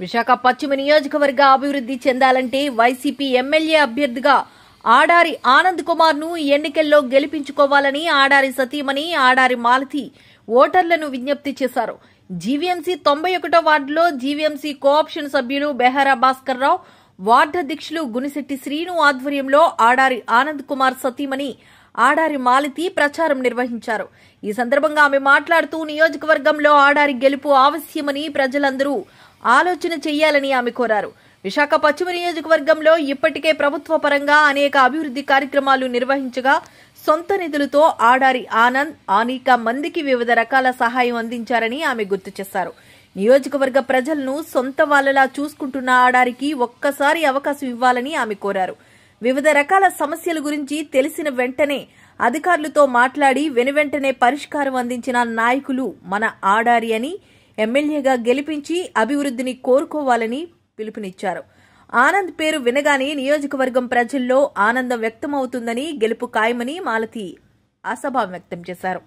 విశాఖ పశ్చిమ నియోజకవర్గ అభివృద్ధి చెందాలంటే వైసీపీ ఎమ్మెల్యే అభ్యర్థిగా ఆడారి ఆనంద్ కుమార్ ను ఎన్నికల్లో గెలిపించుకోవాలని ఆడారి సతీమణి ఆడారి మాలతి ఓటర్లను విజ్ఞప్తి చేశారు జీవీఎంసీ తొంభై ఒకటో వార్డులో జీవీఎంసీ కోఆప్షన్ సభ్యులు బెహారా భాస్కర్ రావు వార్డు అధ్యక్షులు గునిశెట్టి శ్రీను ఆధ్వర్యంలో ఆడారి ఆనంద్ కుమార్ సతీమణి ఆడారి మాలతి ప్రచారం నిర్వహించారు ఈ సందర్భంగా ఆమె మాట్లాడుతూ నియోజకవర్గంలో ఆడారి గెలుపు ఆవశ్యమని ప్రజలందరూ ఆలోచన చేయాలని ఆమె కోరారు విశాఖ పశ్చిమ నియోజకవర్గంలో ఇప్పటికే ప్రభుత్వ పరంగా అనేక అభివృద్ధి కార్యక్రమాలు నిర్వహించగా సొంత నిధులతో ఆడారి ఆనంద్ అనేక మందికి వివిధ రకాల సహాయం అందించారని ఆమె గుర్తు చేశారు నియోజకవర్గ ప్రజలను సొంత వాళ్ళలా చూసుకుంటున్న ఆడారికి ఒక్కసారి అవకాశం ఇవ్వాలని ఆమె కోరారు వివిధ రకాల సమస్యల గురించి తెలిసిన వెంటనే అధికారులతో మాట్లాడి వెనువెంటనే పరిష్కారం అందించిన నాయకులు మన ఆడారి అని ఎమ్మెల్యేగా గెలిపించి అభివృద్ధిని కోరుకోవాలని పిలుపునిచ్చారు ఆనంద్ పేరు వినగానే నియోజకవర్గం ప్రజల్లో ఆనందం వ్యక్తమవుతుందని గెలుపు ఖాయమని మాలతి ఆశాభావం వ్యక్తం చేశారు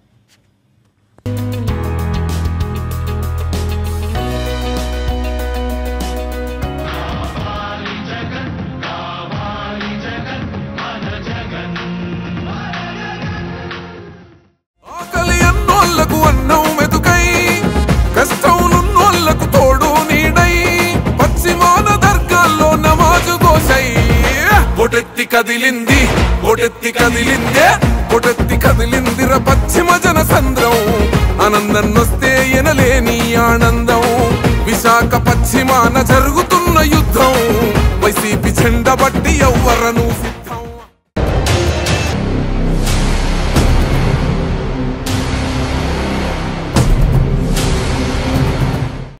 ఆకలి అన్నోళ్లకు అన్నం మెతుకై కష్టంలున్నోళ్లకు తోడు నీడై పశ్చిమాన దర్గాల్లో నమాజు గోసై బొటెత్తి కదిలింది బొటెత్తి కదిలిందే బొటెత్తి కదిలిందిర పశ్చిమ జన సంద్రం ఆనందన్నొస్తే ఎనలేని ఆనందం విశాఖ పశ్చిమాన జరుగుతున్న యుద్ధం వైసీపీ చెండబట్టి ఎవ్వరను